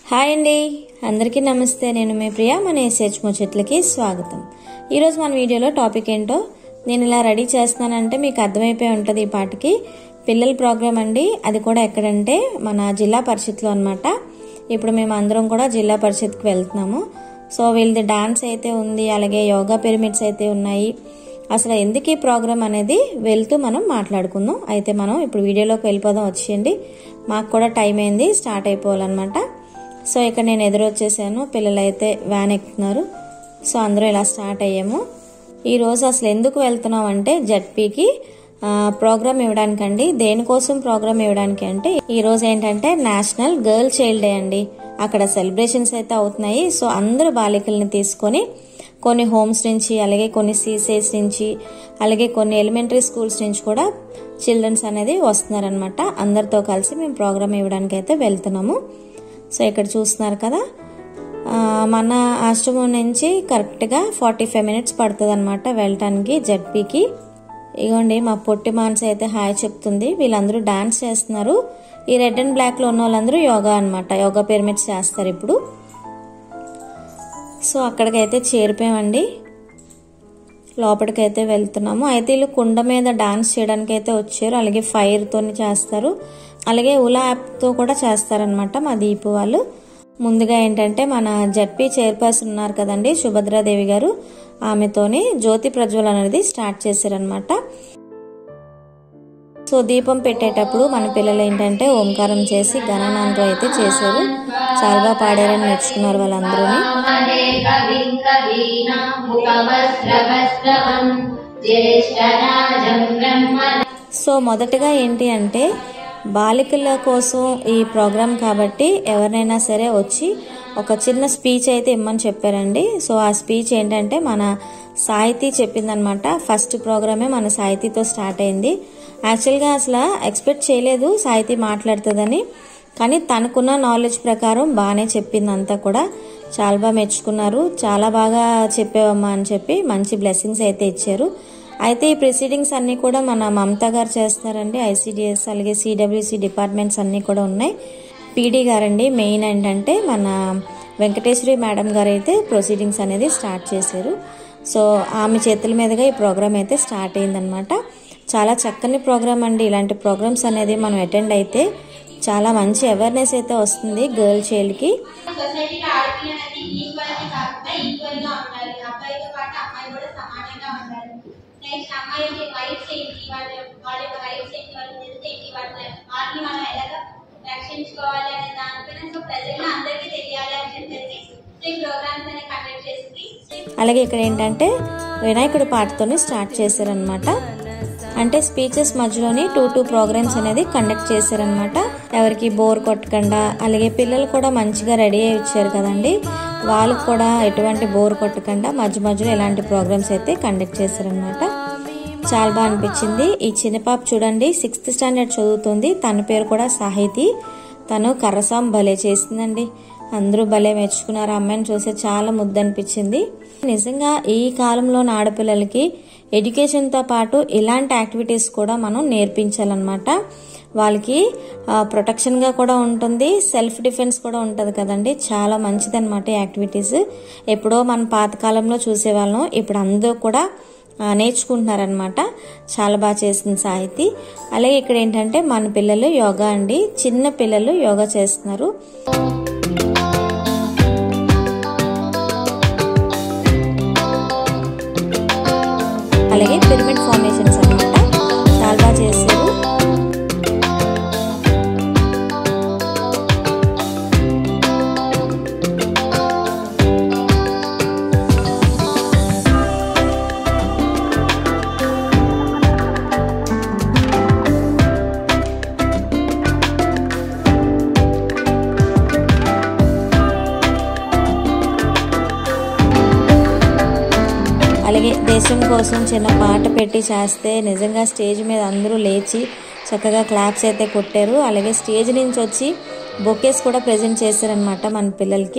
hi అండి అందరికీ నమస్తే నేను మీ ప్రియ మన ఎస్హెచ్ ముచ్చట్లకి స్వాగతం ఈరోజు మన వీడియోలో టాపిక్ ఏంటో నేను ఇలా రెడీ చేస్తున్నానంటే మీకు అర్థమైపోయి ఉంటుంది ఈ పాటికి పిల్లల ప్రోగ్రామ్ అండి అది కూడా ఎక్కడంటే మన జిల్లా పరిషత్లో అనమాట ఇప్పుడు మేము అందరం కూడా జిల్లా పరిషత్కి వెళ్తున్నాము సో వీళ్ళది డాన్స్ అయితే ఉంది అలాగే యోగా పిరమిడ్స్ అయితే ఉన్నాయి అసలు ఎందుకు ఈ ప్రోగ్రామ్ అనేది వెళ్తూ మనం మాట్లాడుకుందాం అయితే మనం ఇప్పుడు వీడియోలోకి వెళ్ళిపోదాం వచ్చేయండి మాకు కూడా టైం అయింది స్టార్ట్ అయిపోవాలన్నమాట సో ఇక్కడ నేను ఎదురు వచ్చేసాను పిల్లలు అయితే వ్యాన్ ఎక్కుతున్నారు సో అందరూ ఇలా స్టార్ట్ అయ్యాము ఈరోజు అసలు ఎందుకు వెళ్తున్నాం అంటే జడ్పీకి ప్రోగ్రామ్ ఇవ్వడానికండి దేనికోసం ప్రోగ్రామ్ ఇవ్వడానికి అంటే ఈ రోజు ఏంటంటే నేషనల్ గర్ల్ చైల్డ్ డే అండి అక్కడ సెలబ్రేషన్స్ అయితే అవుతున్నాయి సో అందరూ బాలికల్ని తీసుకొని కొన్ని హోమ్స్ నుంచి అలాగే కొన్ని సీసేస్ నుంచి అలాగే కొన్ని ఎలిమెంటరీ స్కూల్స్ నుంచి కూడా చిల్డ్రన్స్ అనేది వస్తున్నారనమాట అందరితో కలిసి మేము ప్రోగ్రామ్ ఇవ్వడానికి అయితే వెళ్తున్నాము సో ఇక్కడ చూస్తున్నారు కదా ఆ, మన ఆశ్రమం నుంచి కరెక్ట్గా ఫార్టీ ఫైవ్ మినిట్స్ పడుతుంది అనమాట వెళ్ళటానికి జడ్పీకి ఇగోండి మా పొట్టి మానస అయితే హాయ్ చెప్తుంది వీళ్ళందరూ డాన్స్ చేస్తున్నారు ఈ రెడ్ అండ్ బ్లాక్ లో ఉన్న వాళ్ళందరూ యోగా అన్నమాట యోగా పిరమిడ్స్ చేస్తారు ఇప్పుడు సో అక్కడికైతే చేరిపోయామండి లోపలికైతే వెళ్తున్నాము అయితే వీళ్ళు కుండ మీద డాన్స్ చేయడానికి అయితే వచ్చారు అలాగే ఫైర్ తోని చేస్తారు అలాగే ఉలా యాప్తో కూడా చేస్తారనమాట మా దీపు వాళ్ళు ముందుగా ఏంటంటే మన జడ్పీ చైర్పర్సన్ ఉన్నారు కదండి సుభద్రాదేవి గారు ఆమెతోని జ్యోతి ప్రజ్వలన అనేది స్టార్ట్ చేశారనమాట సో దీపం పెట్టేటప్పుడు మన పిల్లలు ఏంటంటే ఓంకారం చేసి గణనాంతో అయితే చేశారు చాలా బాగా పాడారని మెచ్చుకున్నారు వాళ్ళందరూని హరే కవిం కవీనాముపవస్త్రవస్త్రవం జ్యేష్ఠరాజం బ్రహ్మ సో మొదటగా ఏంటి అంటే బాలికల కోసం ఈ ప్రోగ్రామ్ కాబట్టి ఎవరినైనా సరే వచ్చి ఒక చిన్న స్పీచ్ అయితే ఇమ్మని చెప్పారండి సో ఆ స్పీచ్ ఏంటంటే మన సాహితీ చెప్పిందనమాట ఫస్ట్ ప్రోగ్రామే మన సాహితీతో స్టార్ట్ అయింది యాక్చువల్గా అసలు ఎక్స్పెక్ట్ చేయలేదు సాహితీ మాట్లాడుతుందని కానీ తనకున్న నాలెడ్జ్ ప్రకారం బాగానే చెప్పింది అంతా కూడా చాలా బాగా మెచ్చుకున్నారు చాలా బాగా చెప్పావమ్మా అని చెప్పి మంచి బ్లెస్సింగ్స్ అయితే ఇచ్చారు అయితే ఈ ప్రొసీడింగ్స్ అన్నీ కూడా మన మమతా గారు చేస్తున్నారండి ఐసీడిఎస్ అలాగే సిడబ్ల్యూసి డిపార్ట్మెంట్స్ అన్నీ కూడా ఉన్నాయి పీడీ గారండి మెయిన్ ఏంటంటే మన వెంకటేశ్వరి మేడం గారు అయితే ప్రొసీడింగ్స్ అనేది స్టార్ట్ చేశారు సో ఆమె చేతుల మీదుగా ఈ ప్రోగ్రామ్ అయితే స్టార్ట్ అయిందనమాట చాలా చక్కని ప్రోగ్రామ్ అండి ఇలాంటి ప్రోగ్రామ్స్ అనేది మనం అటెండ్ అయితే చాలా మంచి అవేర్నెస్ అయితే వస్తుంది గర్ల్ చైల్డ్కి సొసైటీలో ఆడపిల్లలు అనేది ఈక్వాలిటీ కాకుండా ఈక్వల్ గా ఉండాలి అబ్బాయితో పాటు అమ్మాయి కూడా సమానంగా ఉండాలి నెక్స్ట్ అమ్మాయికి రైట్స్ ఏంటి వాళ్ళ వాళ్ళ యొక్క రైట్స్ ఏంటి వాళ్ళ హెల్త్ ఏంటి వాళ్ళ వాటిని మనం ఎలాగ రక్షించుకోవాలి అనే దానిపైన సో ప్రజల్లో అందరికీ తెలియాలి అని చెప్పేసి సో ఈ ప్రోగ్రామ్స్ అనేవి కండక్ట్ చేసింది అలాగే ఇక్కడ ఏంటంటే వినాయకుడి పాటతోనే స్టార్ట్ చేశారనమాట అంటే స్పీచెస్ మధ్యలోని టూ టూ ప్రోగ్రామ్స్ అనేది కండక్ట్ చేశారనమాట ఎవరికి బోర్ కొట్టకుండా అలాగే పిల్లలు కూడా మంచిగా రెడీ అయ్యి వచ్చారు కదండి వాళ్ళకు కూడా ఎటువంటి బోర్ కొట్టకుండా మధ్య మధ్యలో ఇలాంటి ప్రోగ్రామ్స్ అయితే కండక్ట్ చేశారనమాట చాలా బాగా అనిపించింది ఈ చిన్న పాప చూడండి సిక్స్త్ స్టాండర్డ్ చదువుతుంది తన పేరు కూడా సాహితీ తను కర్రసాం భలే చేసిందండి అందరూ భలే మెచ్చుకున్నారు ఆ అమ్మాయిని చూస్తే చాలా ముద్దు అనిపించింది నిజంగా ఈ కాలంలో ఆడపిల్లలకి ఎడ్యుకేషన్తో పాటు ఇలాంటి యాక్టివిటీస్ కూడా మనం నేర్పించాలన్నమాట వాళ్ళకి ప్రొటెక్షన్గా కూడా ఉంటుంది సెల్ఫ్ డిఫెన్స్ కూడా ఉంటుంది కదండి చాలా మంచిదన్నమాట ఈ యాక్టివిటీస్ ఎప్పుడో మన పాతకాలంలో చూసేవాళ్ళం ఇప్పుడు అందరూ కూడా ఆ, నేర్చుకుంటున్నారనమాట చాలా బాగా చేసింది సాహితీ అలాగే ఇక్కడ ఏంటంటే మన పిల్లలు యోగా అండి చిన్న పిల్లలు యోగా చేస్తున్నారు అలాగే పిరమిడ్ ఫార్మేషన్స్ అన్నమాట చాలా బాగా చేశారు అలాగే దేశం కోసం చిన్న పాట పెట్టి చేస్తే నిజంగా స్టేజ్ మీద అందరూ లేచి చక్కగా క్లాప్స్ అయితే కొట్టారు అలాగే స్టేజ్ నుంచి వచ్చి బొకేస్ కూడా ప్రజెంట్ చేశారనమాట మన పిల్లలకి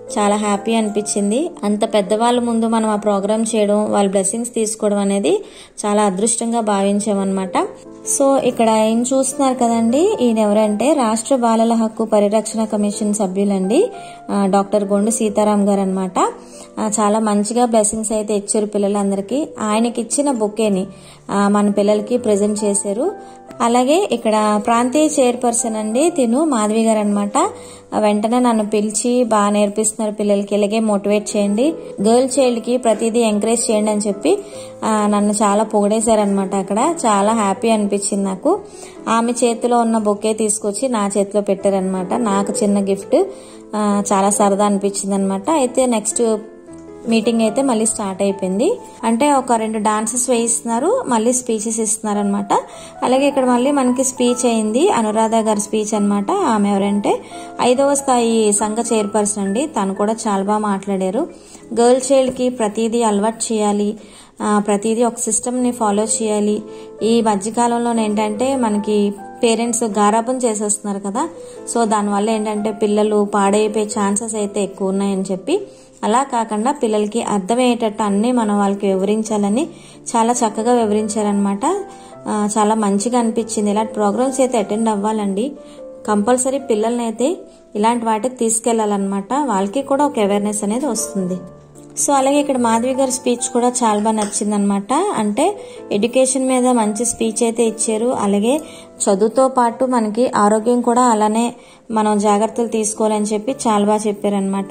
చాలా హ్యాపీ అనిపించింది అంత పెద్దవాళ్ళ ముందు మనం ఆ ప్రోగ్రామ్ చేయడం వాళ్ళ బ్లెస్సింగ్స్ తీసుకోవడం అనేది చాలా అదృష్టంగా భావించామన్నమాట సో ఇక్కడ ఏం చూస్తున్నారు కదండి ఈయన ఎవరంటే రాష్ట్ర బాలల హక్కు పరిరక్షణ కమిషన్ సభ్యులండి ఆ, డాక్టర్ గొండు సీతారాం గారు అనమాట చాలా మంచిగా బ్లెస్సింగ్స్ అయితే ఇచ్చారు పిల్లలందరికీ ఆయనకి ఇచ్చిన బొకేని ఆ, మన పిల్లలకి ప్రజెంట్ చేశారు అలాగే ఇక్కడ ప్రాంతీయ చైర్పర్సన్ అండి తిను మాధవి గారు అనమాట వెంటనే నన్ను పిలిచి బాగా నేర్పిస్తున్నారు పిల్లలకి ఇలాగే మోటివేట్ చేయండి గర్ల్ చైల్డ్ కి ప్రతిదీ ఎంకరేజ్ చేయండి అని చెప్పి ఆ, నన్ను చాలా పొగిడేశారనమాట అక్కడ చాలా హ్యాపీ అనిపించింది నాకు ఆమె చేతిలో ఉన్న బొకే తీసుకొచ్చి నా చేతిలో పెట్టారనమాట నాకు చిన్న గిఫ్ట్ ఆ, చాలా సరదా అనిపించింది అనమాట అయితే నెక్స్ట్ మీటింగ్ అయితే మళ్ళీ స్టార్ట్ అయిపోయింది అంటే ఒక రెండు డాన్సెస్ వేయిస్తున్నారు మళ్ళీ స్పీచెస్ ఇస్తున్నారు అనమాట అలాగే ఇక్కడ మళ్ళీ మనకి స్పీచ్ అయింది అనురాధ గారి స్పీచ్ అన్నమాట ఆమె ఎవరంటే ఐదవ స్థాయి సంఘ చైర్పర్సన్ అండి తను కూడా చాలా బాగా మాట్లాడారు గర్ల్ చైల్డ్ కి ప్రతిదీ అలవాటు చేయాలి ఆ, ప్రతిదీ ఒక సిస్టమ్ ని ఫాలో చేయాలి ఈ మధ్యకాలంలో ఏంటంటే మనకి పేరెంట్స్ గారాబం చేసేస్తున్నారు కదా సో దానివల్ల ఏంటంటే పిల్లలు పాడైపోయే ఛాన్సెస్ అయితే ఎక్కువ ఉన్నాయని చెప్పి అలా కాకుండా పిల్లలకి అర్థమయ్యేటట్టు అన్నీ మనం వాళ్ళకి వివరించాలని చాలా చక్కగా వివరించారనమాట ఆ, చాలా మంచిగా అనిపించింది ఇలాంటి ప్రోగ్రామ్స్ అయితే అటెండ్ అవ్వాలండి కంపల్సరీ పిల్లల్ని అయితే ఇలాంటి వాటికి తీసుకెళ్లాలన్నమాట వాళ్ళకి కూడా ఒక అవేర్నెస్ అనేది వస్తుంది సో అలాగే ఇక్కడ మాధవి గారి స్పీచ్ కూడా చాలా బాగా నచ్చింది అనమాట అంటే ఎడ్యుకేషన్ మీద మంచి స్పీచ్ అయితే ఇచ్చారు అలాగే చదువుతో పాటు మనకి ఆరోగ్యం కూడా అలానే మనం జాగ్రత్తలు తీసుకోవాలని చెప్పి చాలా బాగా చెప్పారనమాట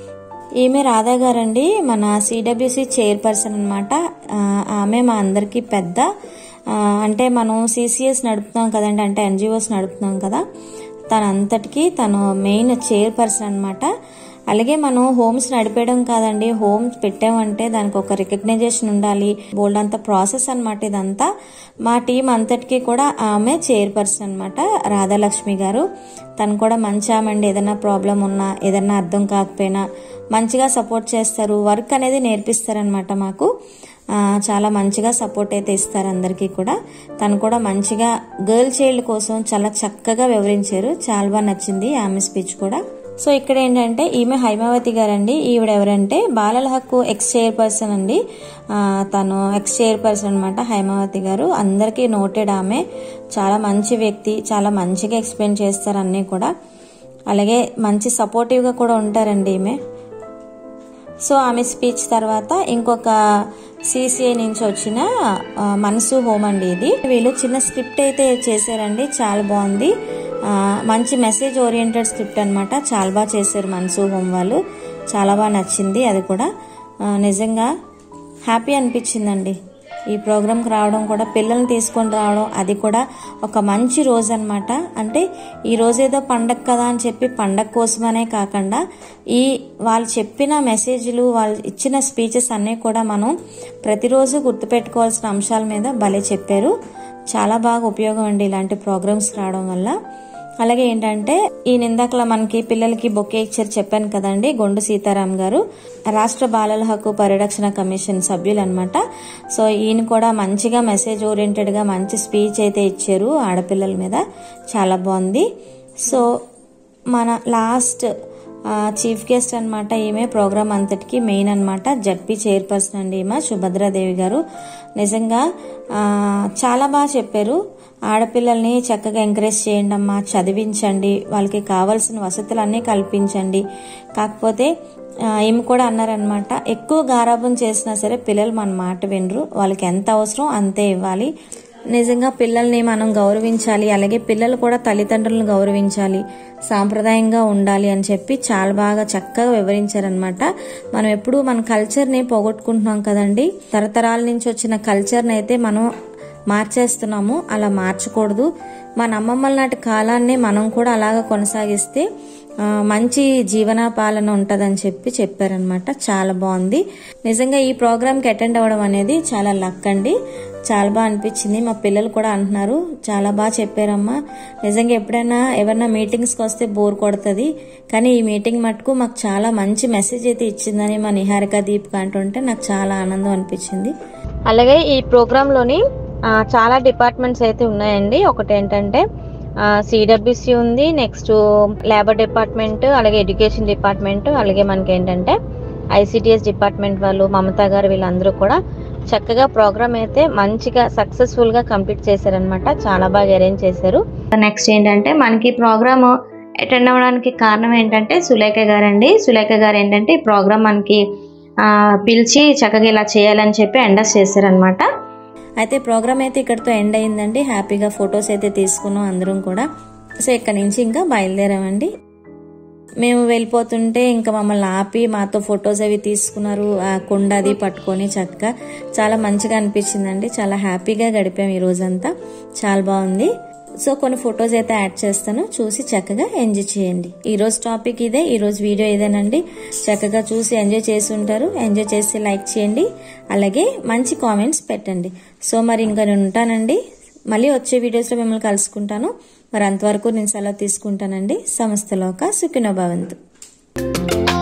ఈమె రాధా గారండి మన సిడబ్ల్యూసి చైర్పర్సన్ అనమాట ఆమె మా అందరికీ పెద్ద ఆ, అంటే మనం సిసిఎస్ నడుపుతున్నాం కదండి అంటే ఎన్జిఓస్ నడుపుతున్నాం కదా తన అంతటికి తను మెయిన్ చైర్పర్సన్ అనమాట అలాగే మనం హోమ్స్ నడిపేయడం కాదండి హోమ్స్ పెట్టామంటే దానికి ఒక రికగ్నైజేషన్ ఉండాలి బోల్డ్ అంత ప్రాసెస్ అన్నమాట ఇదంతా మా టీం అంతటికి కూడా ఆమె చైర్పర్సన్ అనమాట రాధాలక్ష్మి గారు తను కూడా మంచి ఆమె అండి ఏదైనా ప్రాబ్లం ఉన్నా ఏదైనా అర్థం కాకపోయినా మంచిగా సపోర్ట్ చేస్తారు వర్క్ అనేది నేర్పిస్తారనమాట మాకు ఆ, చాలా మంచిగా సపోర్ట్ అయితే ఇస్తారు అందరికీ కూడా తను కూడా మంచిగా గర్ల్ చైల్డ్ కోసం చాలా చక్కగా వివరించారు చాలా బాగా నచ్చింది ఆమె స్పీచ్ కూడా సో ఇక్కడ ఏంటంటే ఈమె హైమావతి గారండి ఈవిడ ఎవరంటే బాలల హక్కు ఎక్స్ చైర్పర్సన్ అండి ఆ, తను ఎక్స్ చైర్పర్సన్ అనమాట హైమావతి గారు అందరికీ నోటెడ్ ఆమె చాలా మంచి వ్యక్తి చాలా మంచిగా ఎక్స్ప్లెయిన్ చేస్తారు అన్నీ కూడా అలాగే మంచి సపోర్టివ్గా కూడా ఉంటారండి ఈమె సో ఆమె స్పీచ్ తర్వాత ఇంకొక సిసిఐ నుంచి వచ్చిన ఆ, మనసు హోమ్ అండి ఇది వీళ్ళు చిన్న స్క్రిప్ట్ అయితే చేశారండి చాలా బాగుంది ఆ, మంచి మెసేజ్ ఓరియంటెడ్ స్క్రిప్ట్ అన్నమాట చాలా బాగా చేశారు మనసు హోమ్ వాళ్ళు చాలా బాగా నచ్చింది అది కూడా ఆ, నిజంగా హ్యాపీ అనిపించిందండి ఈ ప్రోగ్రామ్కి రావడం కూడా పిల్లల్ని తీసుకొని రావడం అది కూడా ఒక మంచి రోజు అనమాట అంటే ఈ రోజు ఏదో పండగ కదా అని చెప్పి పండగ కోసమనే కాకుండా ఈ వాళ్ళు చెప్పిన మెసేజ్లు వాళ్ళు ఇచ్చిన స్పీచెస్ అన్నీ కూడా మనం ప్రతిరోజు గుర్తుపెట్టుకోవాల్సిన అంశాల మీద భలే చెప్పారు చాలా బాగా ఉపయోగం అండి ఇలాంటి ప్రోగ్రామ్స్ రావడం వల్ల అలాగే ఏంటంటే ఈ నిందాకలా మనకి పిల్లలకి బొకే ఇచ్చారు చెప్పాను కదండి గొండు సీతారాం గారు రాష్ట్ర బాలల హక్కు పరిరక్షణ కమిషన్ సభ్యులు అనమాట సో ఈయన కూడా మంచిగా మెసేజ్ ఓరియంటెడ్ గా మంచి స్పీచ్ అయితే ఇచ్చారు ఆడపిల్లల మీద చాలా బాగుంది సో మన లాస్ట్ చీఫ్ గెస్ట్ అన్నమాట ఈమె ప్రోగ్రామ్ అంతటికి మెయిన్ అన్నమాట జడ్పీ చైర్పర్సన్ అండి ఈమె సుభద్రాదేవి గారు నిజంగా ఆ, చాలా బాగా చెప్పారు ఆడపిల్లల్ని చక్కగా ఎంకరేజ్ చేయండి అమ్మా చదివించండి వాళ్ళకి కావాల్సిన వసతులన్నీ కల్పించండి కాకపోతే ఆ, ఈమె కూడా అన్నారనమాట ఎక్కువ గారాబం చేసినా సరే పిల్లలు మన మాట వినరు వాళ్ళకి ఎంత అవసరం అంతే ఇవ్వాలి నిజంగా పిల్లల్ని మనం గౌరవించాలి అలాగే పిల్లలు కూడా తల్లిదండ్రులను గౌరవించాలి సాంప్రదాయంగా ఉండాలి అని చెప్పి చాలా బాగా చక్కగా వివరించారనమాట మనం ఎప్పుడు మన కల్చర్ని పోగొట్టుకుంటున్నాం కదండి తరతరాల నుంచి వచ్చిన కల్చర్ని అయితే మనం మార్చేస్తున్నాము అలా మార్చకూడదు మన అమ్మమ్మల నాటి కాలాన్ని మనం కూడా అలాగ కొనసాగిస్తే ఆ, మంచి జీవన పాలన ఉంటదని చెప్పి చెప్పారనమాట చాలా బాగుంది నిజంగా ఈ ప్రోగ్రామ్కి అటెండ్ అవ్వడం అనేది చాలా లక్ అండి చాలా బాగా అనిపించింది మా పిల్లలు కూడా అంటున్నారు చాలా బాగా చెప్పారమ్మా నిజంగా ఎప్పుడైనా ఎవరైనా మీటింగ్స్కి వస్తే బోర్ కొడుతుంది కానీ ఈ మీటింగ్ మటుకు మాకు చాలా మంచి మెసేజ్ అయితే ఇచ్చిందని మా నిహారిక దీపిక అంటుంటే నాకు చాలా ఆనందం అనిపించింది అలాగే ఈ ప్రోగ్రాంలోని చాలా డిపార్ట్మెంట్స్ అయితే ఉన్నాయండి ఒకటి ఏంటంటే సిడబ్ల్యూసి ఉంది నెక్స్ట్ లేబర్ డిపార్ట్మెంట్ అలాగే ఎడ్యుకేషన్ డిపార్ట్మెంట్ అలాగే మనకి ఏంటంటే ఐసిడిఎస్ డిపార్ట్మెంట్ వాళ్ళు మమతా గారు వీళ్ళందరూ కూడా చక్కగా ప్రోగ్రామ్ అయితే మంచిగా సక్సెస్ఫుల్ గా కంప్లీట్ చేశారనమాట చాలా బాగా అరేంజ్ చేశారు నెక్స్ట్ ఏంటంటే మనకి ప్రోగ్రామ్ అటెండ్ అవ్వడానికి కారణం ఏంటంటే సులేఖ గారు అండి సులేఖ గారు ఏంటంటే ఈ ప్రోగ్రామ్ మనకి ఆ, పిలిచి చక్కగా ఇలా చేయాలని చెప్పి ఎండస్ చేశారనమాట అయితే ప్రోగ్రామ్ అయితే ఇక్కడితో ఎండ్ అయిందండి హ్యాపీగా ఫొటోస్ అయితే తీసుకున్నాం అందరం కూడా సో ఇక్కడ నుంచి ఇంకా బయలుదేరామండి మేము వెళ్ళిపోతుంటే ఇంకా మమ్మల్ని ఆపి మాతో ఫొటోస్ అవి తీసుకున్నారు ఆ కుండ అది పట్టుకొని చక్కగా చాలా మంచిగా అనిపించిందండి చాలా హ్యాపీగా గడిపాం ఈ రోజంతా చాలా బాగుంది సో కొన్ని ఫొటోస్ అయితే యాడ్ చేస్తాను చూసి చక్కగా ఎంజాయ్ చేయండి ఈ రోజు టాపిక్ ఇదే ఈ రోజు వీడియో ఇదేనండి చక్కగా చూసి ఎంజాయ్ చేసి ఉంటారు ఎంజాయ్ చేసి లైక్ చేయండి అలాగే మంచి కామెంట్స్ పెట్టండి సో మరి ఇంకా నేను ఉంటానండి మళ్ళీ వచ్చే వీడియోస్లో మిమ్మల్ని కలుసుకుంటాను మరి అంతవరకు నేను సెలవు తీసుకుంటానండి సమస్తలోక సుఖినో భవంతు